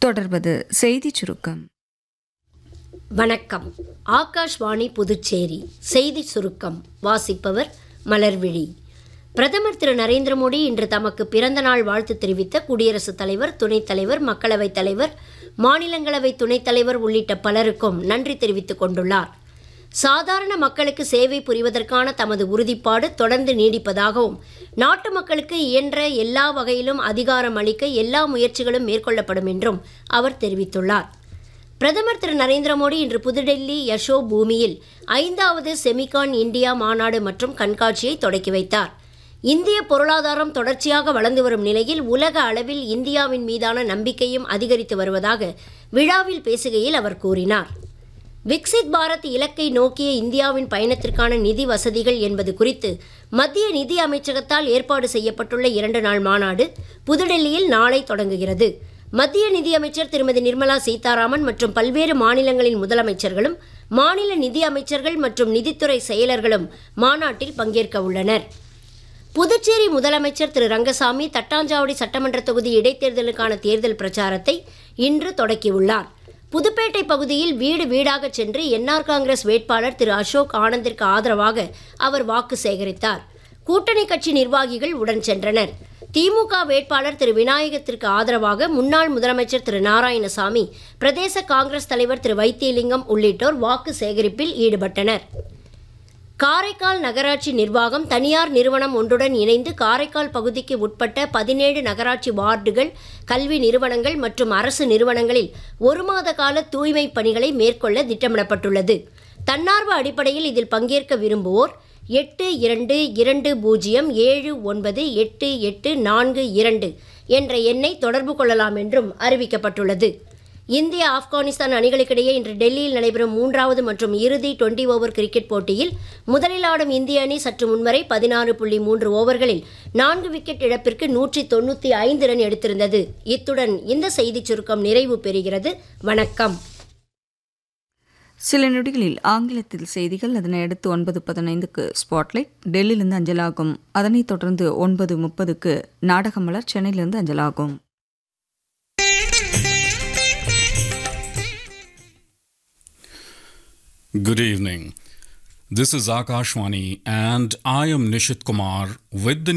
தொடர்வது செய்திச் சுருக்கம் வணக்கம் ஆகாஷ்வாணி புதுச்சேரி செய்தி சுருக்கம் வாசிப்பவர் மலர்விழி பிரதமர் திரு நரேந்திர மோடி இன்று தமக்கு பிறந்த நாள் வாழ்த்து தெரிவித்த குடியரசுத் தலைவர் துணைத் தலைவர் மக்களவைத் தலைவர் மாநிலங்களவை துணைத் தலைவர் உள்ளிட்ட பலருக்கும் நன்றி தெரிவித்துக் கொண்டுள்ளார் சாதாரண மக்களுக்கு சேவை புரிவதற்கான தமது உறுதிப்பாடு தொடர்ந்து நீடிப்பதாகவும் நாட்டு மக்களுக்கு இயன்ற எல்லா வகையிலும் அதிகாரம் அளிக்க எல்லா முயற்சிகளும் மேற்கொள்ளப்படும் என்றும் அவர் தெரிவித்துள்ளார் பிரதமர் திரு நரேந்திர மோடி இன்று புதுடெல்லி யஷோ பூமியில் ஐந்தாவது செமிகான் இந்தியா மாநாடு மற்றும் கண்காட்சியை தொடக்கி வைத்தார் இந்திய பொருளாதாரம் தொடர்ச்சியாக வளர்ந்து வரும் நிலையில் உலக அளவில் இந்தியாவின் மீதான நம்பிக்கையும் அதிகரித்து வருவதாக விழாவில் பேசுகையில் அவர் கூறினார் விக்சித் பாரத் இலக்கை நோக்கிய இந்தியாவின் பயணத்திற்கான நிதி வசதிகள் என்பது குறித்து மத்திய நிதி அமைச்சகத்தால் ஏற்பாடு செய்யப்பட்டுள்ள இரண்டு நாள் மாநாடு புதுடெல்லியில் நாளை தொடங்குகிறது மத்திய நிதியமைச்சர் திருமதி நிர்மலா சீதாராமன் மற்றும் பல்வேறு மாநிலங்களின் முதலமைச்சர்களும் மாநில நிதி அமைச்சர்கள் மற்றும் நிதித்துறை செயலர்களும் மாநாட்டில் பங்கேற்க உள்ளனர் புதுச்சேரி முதலமைச்சர் திரு ரங்கசாமி தட்டாஞ்சாவடி சட்டமன்ற தொகுதி இடைத்தேர்தலுக்கான தேர்தல் பிரச்சாரத்தை இன்று தொடக்கியுள்ளார் புதுப்பேட்டை பகுதியில் வீடு வீடாக சென்று என்ஆர் காங்கிரஸ் வேட்பாளர் திரு அசோக் ஆனந்திற்கு ஆதரவாக அவர் வாக்கு சேகரித்தார் கூட்டணி கட்சி நிர்வாகிகள் உடன் சென்றனர் திமுக வேட்பாளர் திரு விநாயகத்திற்கு ஆதரவாக முன்னாள் முதலமைச்சர் திரு நாராயணசாமி பிரதேச காங்கிரஸ் தலைவர் திரு வைத்தியலிங்கம் உள்ளிட்டோர் வாக்கு சேகரிப்பில் ஈடுபட்டனர் காரைக்கால் நகராட்சி நிர்வாகம் தனியார் நிறுவனம் ஒன்றுடன் இணைந்து காரைக்கால் பகுதிக்கு உட்பட்ட பதினேழு நகராட்சி வார்டுகள் கல்வி நிறுவனங்கள் மற்றும் அரசு நிறுவனங்களில் ஒரு மாத கால தூய்மை பணிகளை மேற்கொள்ள திட்டமிடப்பட்டுள்ளது தன்னார்வ அடிப்படையில் இதில் பங்கேற்க விரும்புவோர் எட்டு இரண்டு இரண்டு பூஜ்ஜியம் ஏழு ஒன்பது எட்டு எட்டு நான்கு இரண்டு என்ற எண்ணை தொடர்பு கொள்ளலாம் என்றும் அறிவிக்கப்பட்டுள்ளது இந்தியா ஆப்கானிஸ்தான் அணிகளுக்கிடையே இன்று டெல்லியில் நடைபெறும் மூன்றாவது மற்றும் இறுதி டுவெண்டி ஓவர் கிரிக்கெட் போட்டியில் முதலில் ஆடும் இந்திய அணி சற்று முன்வரை பதினாறு புள்ளி மூன்று ஓவர்களில் நான்கு விக்கெட் இழப்பிற்கு நூற்றி தொண்ணூற்றி ஐந்து ரன் எடுத்திருந்தது இத்துடன் இந்த செய்திச் சுருக்கம் நிறைவு பெறுகிறது வணக்கம் சில நொடிகளில் ஆங்கிலத்தில் செய்திகள் அதனை அடுத்து ஒன்பது பதினைந்துக்கு ஸ்பாட்லைட் டெல்லியிலிருந்து அஞ்சலாகும் அதனைத் தொடர்ந்து ஒன்பது முப்பதுக்கு நாடகமலர் சென்னையிலிருந்து அஞ்சலாகும் Good evening. This is Akashwani, and I am Nishit Kumar with the